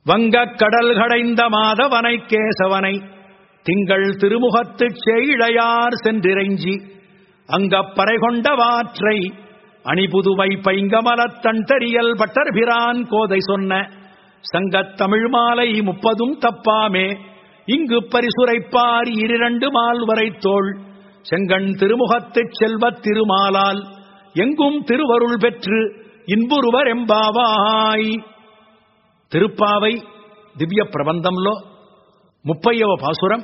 வங்கக் கடல் கடைந்த மாதவனை கேசவனை திங்கள் திருமுகத்துச் செய்ழையார் சென்றிறைஞ்சி அங்கப் பறை கொண்ட வாற்றை அணிபுதுவை பைங்கமலத் தண்டரியல் பட்டர்பிரான் கோதை சொன்ன சங்கத் தமிழ் மாலை முப்பதும் தப்பாமே இங்கு பரிசுரைப்பார் இரண்டு மால்வரை தோள் செங்கண் திருமுகத்துச் செல்வத் திருமாலால் எங்கும் திருவருள் பெற்று ఇన్బురువర్ ఎంబావాయ్ తిరుప్పావై దివ్య ప్రబంధంలో ముప్పైవ పాసురం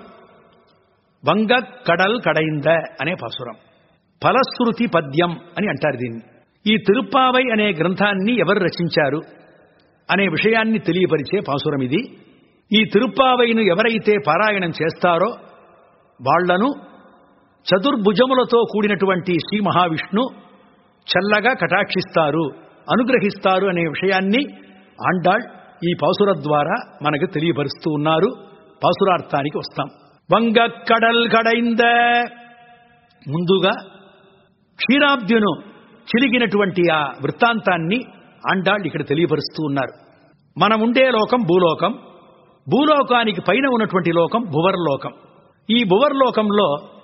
వంగ కడల్ కడైంద అనే పాసురం ఫలశ్రుతి పద్యం అని అంటారు దీన్ని ఈ తిరుప్పావై అనే గ్రంథాన్ని ఎవరు రచించారు అనే విషయాన్ని తెలియపరిచే పాసురం ఇది ఈ తిరుప్పావైను ఎవరైతే పారాయణం చేస్తారో వాళ్లను చతుర్భుజములతో కూడినటువంటి శ్రీ మహావిష్ణు చల్లగా కటాక్షిస్తారు అనుగ్రహిస్తారు అనే విషయాన్ని ఆండాళ్ ఈ పాసుర ద్వారా మనకు తెలియపరుస్తూ ఉన్నారు పాసురార్థానికి వస్తాం వంగ కడల్ కడైంద ముందుగా క్షీరాబ్ద్యును చిలిగినటువంటి ఆ వృత్తాంతాన్ని ఆండాళ్ ఇక్కడ తెలియపరుస్తూ ఉన్నారు మనం ఉండే లోకం భూలోకం భూలోకానికి పైన ఉన్నటువంటి లోకం భువర్లోకం ఈ భువర్లోకంలో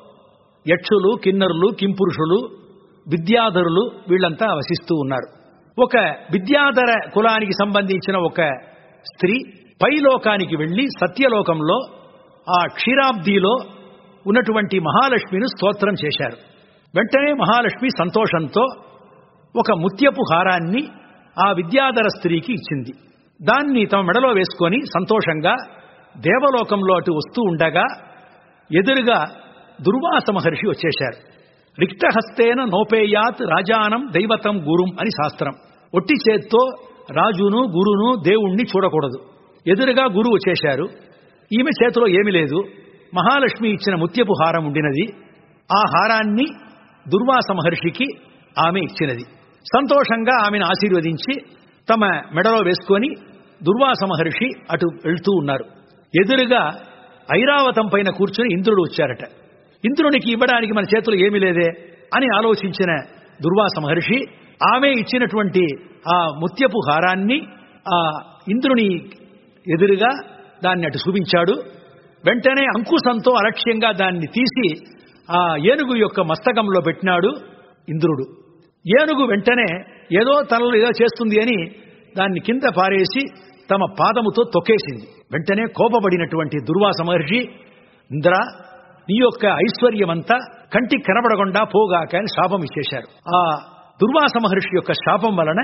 యక్షులు కిన్నరులు కింపురుషులు విద్యాధరులు వీళ్ళంతా వసిస్తూ ఉన్నారు ఒక విద్యాధర కులానికి సంబంధించిన ఒక స్త్రీ పైలోకానికి వెళ్లి సత్యలోకంలో ఆ క్షీరాబ్దిలో ఉన్నటువంటి మహాలక్ష్మిని స్తోత్రం చేశారు వెంటనే మహాలక్ష్మి సంతోషంతో ఒక ముత్యపు హారాన్ని ఆ విద్యాధర స్త్రీకి ఇచ్చింది దాన్ని తమ మెడలో వేసుకొని సంతోషంగా దేవలోకంలో అటు వస్తూ ఉండగా ఎదురుగా దుర్వాస మహర్షి వచ్చేశారు రిక్తహస్తేన నోపేయాత్ రాజానం దైవతం గురుం అని శాస్త్రం ఒట్టి చేత్తో రాజును గురును దేవుణ్ణి చూడకూడదు ఎదురుగా గురువు వచ్చేశారు ఈమె చేతిలో ఏమీ లేదు మహాలక్ష్మి ఇచ్చిన ముత్యపు హారం ఉండినది ఆ హారాన్ని దుర్వాస మహర్షికి ఆమె ఇచ్చినది సంతోషంగా ఆమెను ఆశీర్వదించి తమ మెడలో వేసుకొని దుర్వాస మహర్షి అటు వెళ్తూ ఉన్నారు ఎదురుగా ఐరావతం పైన కూర్చుని ఇంద్రుడు వచ్చారట ఇంద్రునికి ఇవ్వడానికి మన చేతులు ఏమీ లేదే అని ఆలోచించిన దుర్వాస మహర్షి ఆమె ఇచ్చినటువంటి ఆ ముత్యపు హారాన్ని ఆ ఇంద్రుని ఎదురుగా దాన్ని అటు చూపించాడు వెంటనే అంకుశంతో అలక్ష్యంగా దాన్ని తీసి ఆ ఏనుగు యొక్క మస్తకంలో పెట్టినాడు ఇంద్రుడు ఏనుగు వెంటనే ఏదో తనలో ఏదో చేస్తుంది అని దాన్ని కింద పారేసి తమ పాదముతో తొక్కేసింది వెంటనే కోపపడినటువంటి దుర్వాస మహర్షి ఇంద్ర నీ యొక్క ఐశ్వర్యమంతా కంటికి కనబడకుండా పోగాక అని శాపం ఇచ్చేశారు ఆ దుర్వాస మహర్షి యొక్క శాపం వలన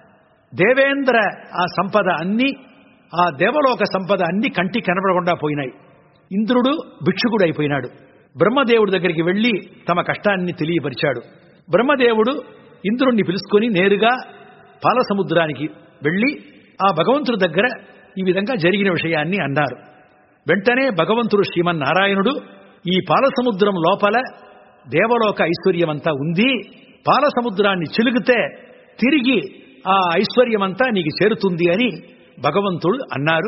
దేవేంద్ర ఆ సంపద అన్ని ఆ దేవలోక సంపద అన్ని కంటికి కనబడకుండా పోయినాయి ఇంద్రుడు భిక్షుకుడు అయిపోయినాడు బ్రహ్మదేవుడి దగ్గరికి వెళ్లి తమ కష్టాన్ని తెలియపరిచాడు బ్రహ్మదేవుడు ఇంద్రుణ్ణి పిలుచుకొని నేరుగా పాలసముద్రానికి వెళ్లి ఆ భగవంతుడి దగ్గర ఈ విధంగా జరిగిన విషయాన్ని అన్నారు వెంటనే భగవంతుడు శ్రీమన్నారాయణుడు ఈ పాలసముద్రం లోపల దేవలోక ఐశ్వర్యమంతా ఉంది పాలసముద్రాన్ని చిలుగితే తిరిగి ఆ ఐశ్వర్యమంతా నీకు చేరుతుంది అని భగవంతుడు అన్నారు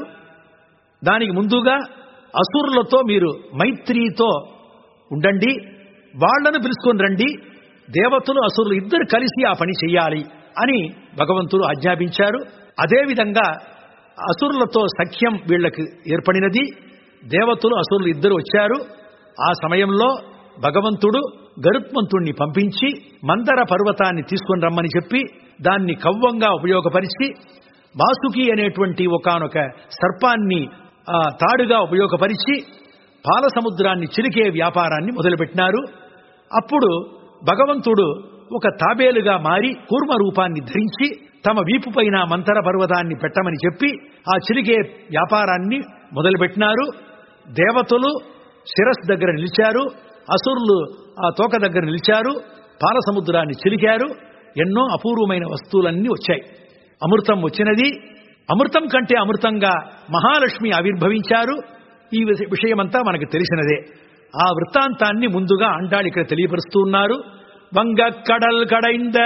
దానికి ముందుగా అసురులతో మీరు మైత్రితో ఉండండి వాళ్లను పిలుచుకొని రండి దేవతలు అసురులు ఇద్దరు కలిసి ఆ పని చెయ్యాలి అని భగవంతుడు ఆజ్ఞాపించారు అదేవిధంగా అసురులతో సఖ్యం వీళ్లకు ఏర్పడినది దేవతలు అసురులు ఇద్దరు వచ్చారు ఆ సమయంలో భగవంతుడు గరుత్మంతుణ్ణి పంపించి మందర పర్వతాన్ని తీసుకొని రమ్మని చెప్పి దాన్ని కవ్వంగా ఉపయోగపరిచి వాసుకి అనేటువంటి ఒకనొక సర్పాన్ని ఆ, తాడుగా ఉపయోగపరిచి పాలసముద్రాన్ని చిలికే వ్యాపారాన్ని మొదలుపెట్టినారు అప్పుడు భగవంతుడు ఒక తాబేలుగా మారి కూర్మ రూపాన్ని ధరించి తమ వీపు పైన మంతర పర్వతాన్ని పెట్టమని చెప్పి ఆ చిలికే వ్యాపారాన్ని మొదలుపెట్టినారు దేవతలు శిరస్ దగ్గర నిలిచారు అసురులు ఆ తోక దగ్గర నిలిచారు పాలసముద్రాన్ని చిలికారు ఎన్నో అపూర్వమైన వస్తువులన్నీ వచ్చాయి అమృతం వచ్చినది అమృతం కంటే అమృతంగా మహాలక్ష్మి ఆవిర్భవించారు ఈ విష- విషయమంతా మనకు తెలిసినదే ఆ వృత్తాంతాన్ని ముందుగా అంటాడు ఇక్కడ తెలియపరుస్తూ ఉన్నారు వంగ కడల్ కడైంద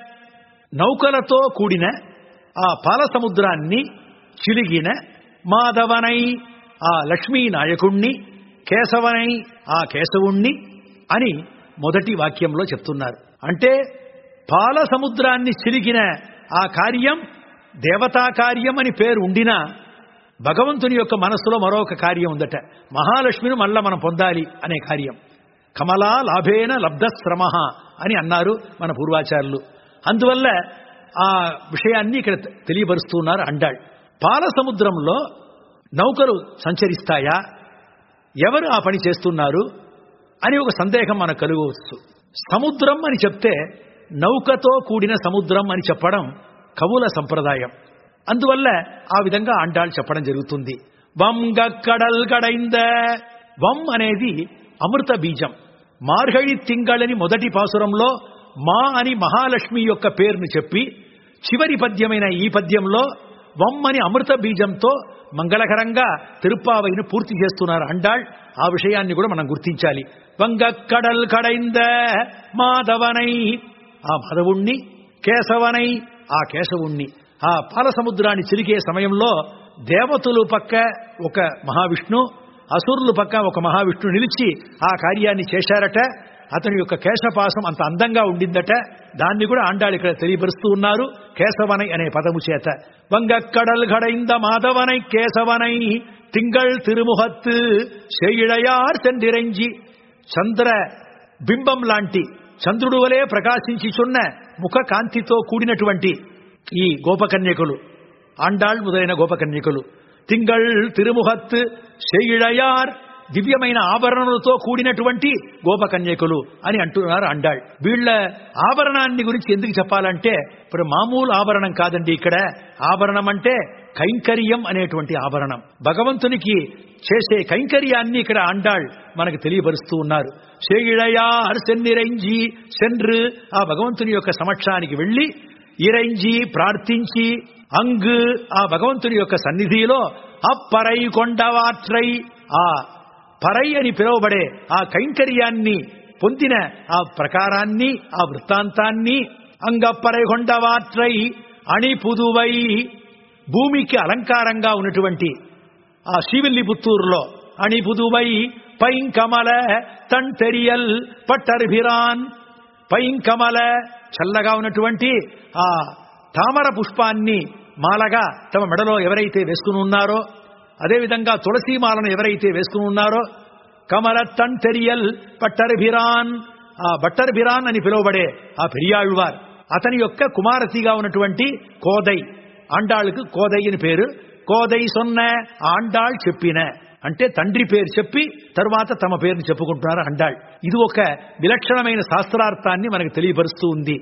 నౌకలతో కూడిన ఆ పాల సముద్రాన్ని చిలిగిన మాధవనై ఆ లక్ష్మీ నాయకుణ్ణి కేశవనై ఆ కేశవుణ్ణి అని మొదటి వాక్యంలో చెప్తున్నారు అంటే పాల సముద్రాన్ని చిలిగిన ఆ కార్యం దేవతా కార్యం అని పేరు ఉండినా భగవంతుని యొక్క మనస్సులో మరొక కార్యం ఉందట మహాలక్ష్మిని మళ్ళా మనం పొందాలి అనే కార్యం కమలా లాభేన లబ్ధశ్రమ అని అన్నారు మన పూర్వాచారులు అందువల్ల ఆ విషయాన్ని ఇక్కడ తెలియపరుస్తున్నారు అండాళ్ పాల సముద్రంలో నౌకలు సంచరిస్తాయా ఎవరు ఆ పని చేస్తున్నారు అని ఒక సందేహం మనకు కలుగవచ్చు సముద్రం అని చెప్తే నౌకతో కూడిన సముద్రం అని చెప్పడం కవుల సంప్రదాయం అందువల్ల ఆ విధంగా అండాళ్ళు చెప్పడం జరుగుతుంది వంగ కడల్ కడైంద వం అనేది అమృత బీజం మార్గళి తింగళని మొదటి పాసురంలో మా అని మహాలక్ష్మి యొక్క పేరును చెప్పి చివరి పద్యమైన ఈ పద్యంలో వం అని అమృత బీజంతో మంగళకరంగా తిరుప్పావైను పూర్తి చేస్తున్నారు అండాళ్ ఆ విషయాన్ని కూడా మనం గుర్తించాలి వంగ కడల్ కడైంద మాధవనై ఆ మాధవుణ్ణి కేశవనై ఆ కేశవుణ్ణి ఆ పాల సముద్రాన్ని చిలికే సమయంలో దేవతలు పక్క ఒక మహావిష్ణు అసురులు పక్క ఒక మహావిష్ణు నిలిచి ఆ కార్యాన్ని చేశారట అతని యొక్క కేశపాసం అంత అందంగా ఉండిందట దాన్ని కూడా ఆండాళ్ళు ఇక్కడ తెలియపరుస్తూ ఉన్నారు కేశవనై అనే పదము చేత వంగక్కడల్ గడైంద మాధవనై కేశవనై తింగళ్ తిరుముహత్తు శైళయార్ సెండిరంజి చంద్ర బింబం లాంటి చంద్రుడు వలె ప్రకాశించిచున్న ముఖ కాంతితో కూడినటువంటి ఈ గోపకన్యకులు ఆండాళ్ మొదలైన గోపకన్యకులు తింగళ్ తిరుముహత్ శైళయార్ దివ్యమైన ఆభరణలతో కూడినటువంటి గోపకన్యకులు అని అంటున్నారు అండాళ్ వీళ్ళ ఆభరణాన్ని గురించి ఎందుకు చెప్పాలంటే ఇప్పుడు మామూలు ఆభరణం కాదండి ఇక్కడ ఆభరణం అంటే కైంకర్యం అనేటువంటి ఆభరణం భగవంతునికి చేసే కైంకర్యాన్ని ఇక్కడ అండాళ్ మనకు తెలియపరుస్తూ ఉన్నారు శేగిళయార్ సెన్నిరంజి సెన్రు ఆ భగవంతుని యొక్క సమక్షానికి వెళ్ళి ఇరంజి ప్రార్థించి అంగు ఆ భగవంతుని యొక్క సన్నిధిలో అప్పరై కొండవాట్రై ఆ పరై అని పిలువబడే ఆ కైంకర్యాన్ని పొందిన ఆ ప్రకారాన్ని ఆ వృత్తాంతాన్ని అంగప్పరై కొండవాట్రై అణిపుదువై భూమికి అలంకారంగా ఉన్నటువంటి ఆ శ్రీవిల్లిపుత్తూరులో అణిపుదువై పైంకమల తంటెరియల్ పట్టర్భిరాన్ పైంకమల చల్లగా ఉన్నటువంటి ఆ తామర పుష్పాన్ని మాలగా తమ మెడలో ఎవరైతే వేసుకుని ఉన్నారో అదేవిధంగా తులసి మాలను ఎవరైతే వేసుకుని ఉన్నారో కమల తంటెరియల్ పట్టర్భిరాన్ ఆ బట్టర్భిరాన్ అని పిలువబడే ఆ పెరియాళ్వార్ అతని యొక్క కుమారతిగా ఉన్నటువంటి కోదై ఆండాళ్ళకు కోదై అని పేరు కోదై సొన్న ఆండాళ్ చెప్పిన అంటే తండ్రి పేరు చెప్పి తరువాత తమ పేరుని చెప్పుకుంటున్నారు అండాళ్ ఇది ఒక విలక్షణమైన శాస్త్రార్థాన్ని మనకు తెలియపరుస్తూ ఉంది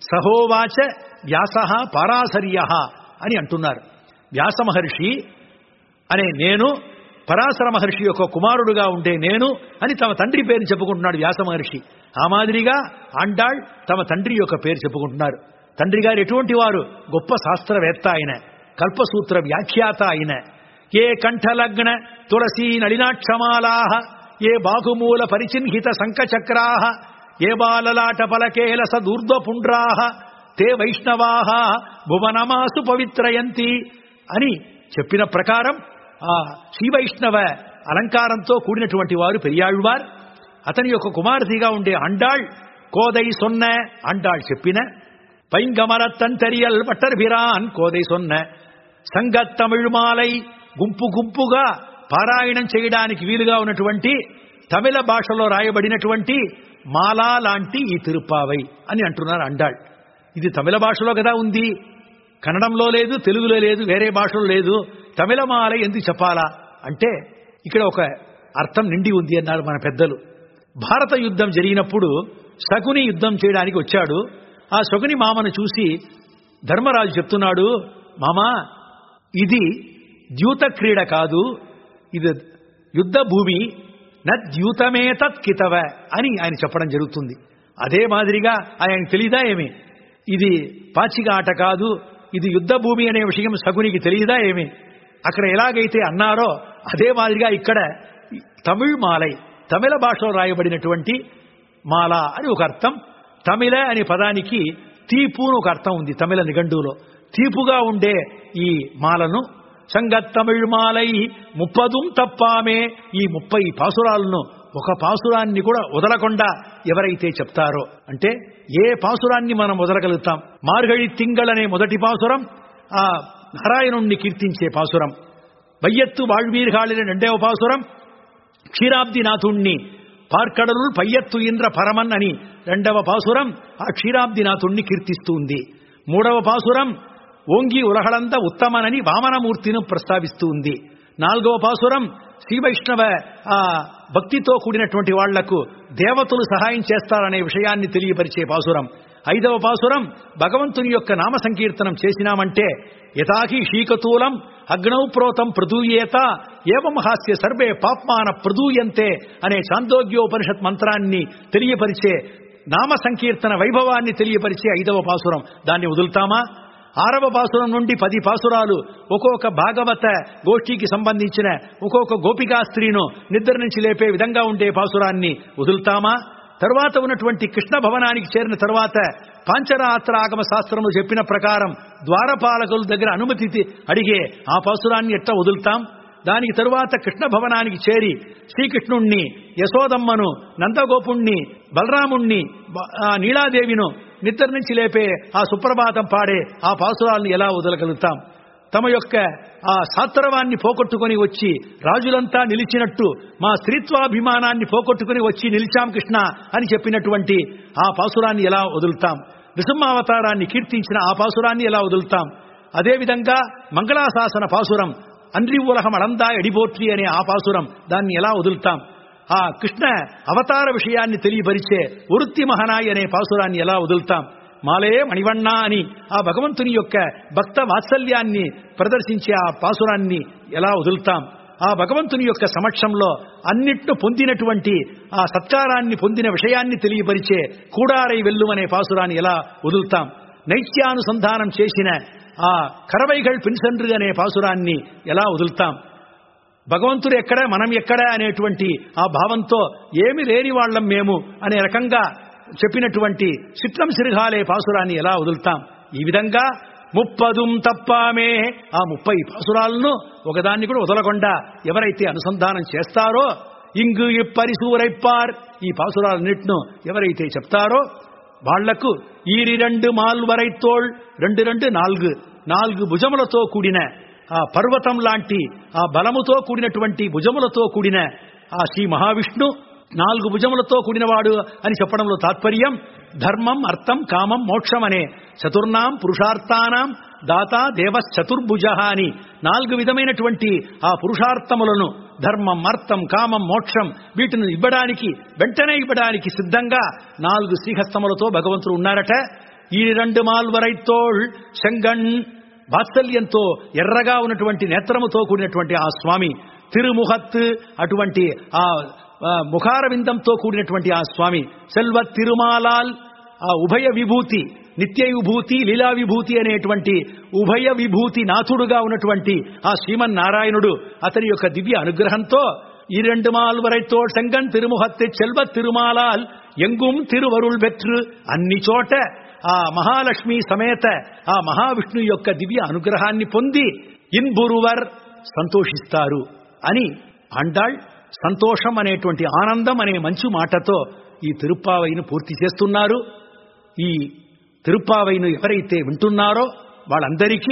సహోవాచ వ్యాస పరాశర్య అని అంటున్నారు వ్యాస మహర్షి అనే నేను పరాశర మహర్షి యొక్క కుమారుడుగా ఉండే నేను అని తమ తండ్రి పేరు చెప్పుకుంటున్నాడు వ్యాస మహర్షి ఆ మాదిరిగా అండాళ్ తమ తండ్రి యొక్క పేరు చెప్పుకుంటున్నారు తండ్రి గారు ఎటువంటి వారు గొప్ప శాస్త్రవేత్త ఆయన కల్పసూత్ర వ్యాఖ్యాత ఆయన ఏ కంఠలగ్న తులసీ నళినాక్షమాలా ఏ బాహుమూల పరిచిహ్నిత శంఖచక్రా ఏ బాలలాట పలకేల సదూర్ధ్వపుండ్రా తే వైష్ణవా భువనమాసు పవిత్రయంతి అని చెప్పిన ప్రకారం ఆ శ్రీ వైష్ణవ అలంకారంతో కూడినటువంటి వారు పెరియాళ్వార్ అతని యొక్క కుమార్తెగా ఉండే అండాళ్ కోదై సొన్న అండాళ్ చెప్పిన పైంగమర తంతరియల్ పట్టర్భిరాన్ కోదై సొన్న సంగత్ తమిళ్ మాలై గుంపు గుంపుగా పారాయణం చేయడానికి వీలుగా ఉన్నటువంటి తమిళ భాషలో రాయబడినటువంటి మాలా లాంటి ఈ తిరుప్పావై అని అంటున్నారు అండాళ్ ఇది తమిళ భాషలో కదా ఉంది కన్నడంలో లేదు తెలుగులో లేదు వేరే భాషలో లేదు తమిళ మాల ఎందుకు చెప్పాలా అంటే ఇక్కడ ఒక అర్థం నిండి ఉంది అన్నారు మన పెద్దలు భారత యుద్ధం జరిగినప్పుడు శకుని యుద్ధం చేయడానికి వచ్చాడు ఆ శకుని మామను చూసి ధర్మరాజు చెప్తున్నాడు మామా ఇది ద్యూత క్రీడ కాదు ఇది యుద్ధ భూమి నద్యూతమే తత్కితవ అని ఆయన చెప్పడం జరుగుతుంది అదే మాదిరిగా ఆయన తెలీదా ఏమి ఇది పాచిక ఆట కాదు ఇది యుద్ధ భూమి అనే విషయం సగునికి తెలియదా ఏమి అక్కడ ఎలాగైతే అన్నారో అదే మాదిరిగా ఇక్కడ తమిళ్ మాలై తమిళ భాషలో రాయబడినటువంటి మాల అని ఒక అర్థం తమిళ అనే పదానికి తీపు అని ఒక అర్థం ఉంది తమిళ నిఘంటువులో తీపుగా ఉండే ఈ మాలను సంగత్ తమిళ్ మాలై ముప్పదుం తప్పామే ఈ ముప్పై పాసురాలను ఒక పాసురాన్ని కూడా వదలకుండా ఎవరైతే చెప్తారో అంటే ఏ పాసురాన్ని మనం వదలగలుగుతాం మార్గళి తింగళనే మొదటి పాసురం ఆ నారాయణుణ్ణి కీర్తించే పాసురం வையத்து வாழ்வீர்காலின் రెండవ పాసురం క్షీరాబ్దినాథుణ్ణి పార్కడలుల్ పయ్యత్తుయింద్ర పరమన్ అని రెండవ పాసురం ఆ క్షీరాబ్దినాథుణ్ణి కీర్తిస్తుంది మూడవ పాసురం ఓంగి ఉలహళంద ఉత్తమనని వామనమూర్తిని ప్రస్తావిస్తూ ఉంది నాలుగవ పాసురం శ్రీ వైష్ణవ ఆ భక్తితో కూడినటువంటి వాళ్లకు దేవతలు సహాయం చేస్తారనే విషయాన్ని తెలియపరిచే పాసురం ఐదవ పాసురం భగవంతుని యొక్క నామ సంకీర్తనం చేసినామంటే యథాహి శీకతూలం అగ్నౌ ప్రోతం ప్రదూయేత ఏవం హాస్య సర్వే పాప్మాన ప్రదూయంతే అనే చాందోగ్యోపనిషత్ మంత్రాన్ని తెలియపరిచే నామ సంకీర్తన వైభవాన్ని తెలియపరిచే ఐదవ పాసురం దాన్ని వదులుతామా ఆరవ పాసురం నుండి పది పాసురాలు ఒక్కొక్క భాగవత గోష్ఠికి సంబంధించిన ఒక్కొక్క గోపికా స్త్రీను నిద్ర నుంచి లేపే విధంగా ఉండే పాసురాన్ని వదులుతామా తరువాత ఉన్నటువంటి కృష్ణ భవనానికి చేరిన తరువాత పాంచరాత్ర ఆగమ శాస్త్రము చెప్పిన ప్రకారం ద్వారపాలకుల దగ్గర అనుమతి తి- అడిగే ఆ పాసురాన్ని ఎట్లా వదులుతాం దానికి తరువాత కృష్ణ భవనానికి చేరి శ్రీకృష్ణుణ్ణి యశోదమ్మను నందగోపుణ్ణి బలరాముణ్ణి బ- ఆ నీలాదేవిను నిద్ర నుంచి లేపే ఆ సుప్రభాతం పాడే ఆ పాసురాలను ఎలా వదలగలుగుతాం తమ యొక్క ఆ సాత్రవాన్ని పోగొట్టుకొని వచ్చి రాజులంతా నిలిచినట్టు మా స్త్రీత్వాభిమానాన్ని పోగొట్టుకుని వచ్చి నిలిచాం కృష్ణ అని చెప్పినటువంటి ఆ పాసురాన్ని ఎలా వదులుతాం నృసింహావతారాన్ని కీర్తించిన ఆ పాసురాన్ని ఎలా వదులుతాం అదేవిధంగా మంగళాశాసన పాసురం అంద్రి ఉలహం అళందా ఎడిబోట్రి అనే ఆ పాసురం దాన్ని ఎలా వదులుతాం ఆ కృష్ణ అవతార విషయాన్ని తెలియపరిచే వృత్తి మహనాయి అనే పాసురాన్ని ఎలా వదులుతాం మాలే మణివண்ண అని ఆ భగవంతుని యొక్క భక్త వాత్సల్యాన్ని ప్రదర్శించే ఆ పాసురాన్ని ఎలా వదులుతాం ఆ భగవంతుని యొక్క సమక్షంలో అన్నిట్ను పొందినటువంటి ఆ సత్కారాన్ని పొందిన విషయాన్ని తెలియపరిచే కూడారై వెల్లు అనే పాసురాన్ని ఎలా వదులుతాం నైత్యానుసంధానం చేసిన ఆ కరవైగల్ పిన్సండ్రు అనే పాసురాన్ని ఎలా వదులుతాం భగవంతుడు ఎక్కడ మనం ఎక్కడ అనేటువంటి ఆ భావంతో ఏమి లేని వాళ్ళం మేము అనే రకంగా చెప్పినటువంటి చిత్రం సిరిగాలే పాసురాన్ని ఎలా వదులుతాం ఈ విధంగా ముప్పదుం తప్పామే ఆ ముప్పై పాసురాలను ఒకదాన్ని కూడా వదలకుండా ఎవరైతే అనుసంధానం చేస్తారో ఇంగు ఇప్పరిసూరైప్పార్ ఈ పాసురాలన్నిటిను ఎవరైతే చెప్తారో వాళ్లకు ఈరి రెండు మాల్వరైతోళ్ రెండు రెండు నాలుగు నాలుగు భుజములతో కూడిన ఆ పర్వతం లాంటి ఆ బలముతో కూడినటువంటి భుజములతో కూడిన ఆ శ్రీ మహావిష్ణు నాలుగు భుజములతో కూడినవాడు అని చెప్పడంలో తాత్పర్యం ధర్మం అర్థం కామం మోక్షం అనే చతుర్నాం పురుషార్థానాం దాతా దేవ చతుర్భుజ అని నాలుగు విధమైనటువంటి ఆ పురుషార్థములను ధర్మం అర్థం కామం మోక్షం వీటిని ఇవ్వడానికి వెంటనే ఇవ్వడానికి సిద్ధంగా నాలుగు శ్రీహస్తములతో భగవంతుడు ఉన్నారట ఈ రెండు మాల్వరైతోళ్ శంగణ్ వాత్సల్యంతో ఎర్రగా ఉన్నటువంటి నేత్రముతో కూడినటువంటి ఆ స్వామి తిరుముహత్ అటువంటి ఆ ఆ ముఖారవిందంతో కూడినటువంటి ఆ స్వామి సెల్వ తిరుమాలాల్ ఆ ఉభయ విభూతి నిత్య విభూతి లీలా విభూతి అనేటువంటి ఉభయ విభూతి నాథుడుగా ఉన్నటువంటి ఆ శ్రీమన్నారాయణుడు అతని యొక్క దివ్య అనుగ్రహంతో ఈ రెండు మాల్వరైతో శంగన్ తిరుముహత్తె చెల్వ తిరుమాలాల్ ఎంగుం తిరువరుల్ బెట్రు అన్ని చోట ఆ మహాలక్ష్మి సమేత ఆ మహావిష్ణు యొక్క దివ్య అనుగ్రహాన్ని పొంది ఇన్బురువర్ సంతోషిస్తారు అని అండాళ్ సంతోషం అనేటువంటి ఆనందం అనే మంచు మాటతో ఈ తిరుప్పావైను పూర్తి చేస్తున్నారు ఈ తిరుప్పావైను ఎవరైతే వింటున్నారో వాళ్ళందరికీ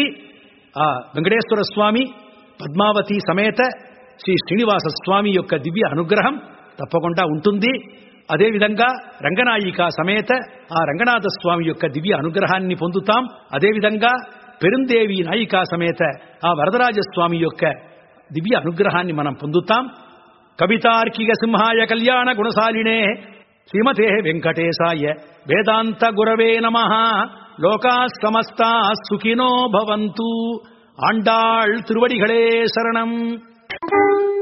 ఆ వెంకటేశ్వర స్వామి పద్మావతి సమేత శ్రీ శ్రీనివాస స్వామి యొక్క దివ్య అనుగ్రహం తప్పకుండా ఉంటుంది అదేవిధంగా రంగనాయిక సమేత ఆ రంగనాథ స్వామి యొక్క దివ్య అనుగ్రహాన్ని పొందుతాం అదేవిధంగా పెరుందేవి నాయికా సమేత ఆ వరదరాజ స్వామి యొక్క దివ్య అనుగ్రహాన్ని మనం పొందుతాం కవితార్కిక సింహాయ కళ్యాణ గుణశాలినే శ్రీమతే వెంకటేశాయ వేదాంత గురవే నమ లోకా సమస్తా సుఖినో భవంతు ఆండాళ్ తిరువడిகளே శరణం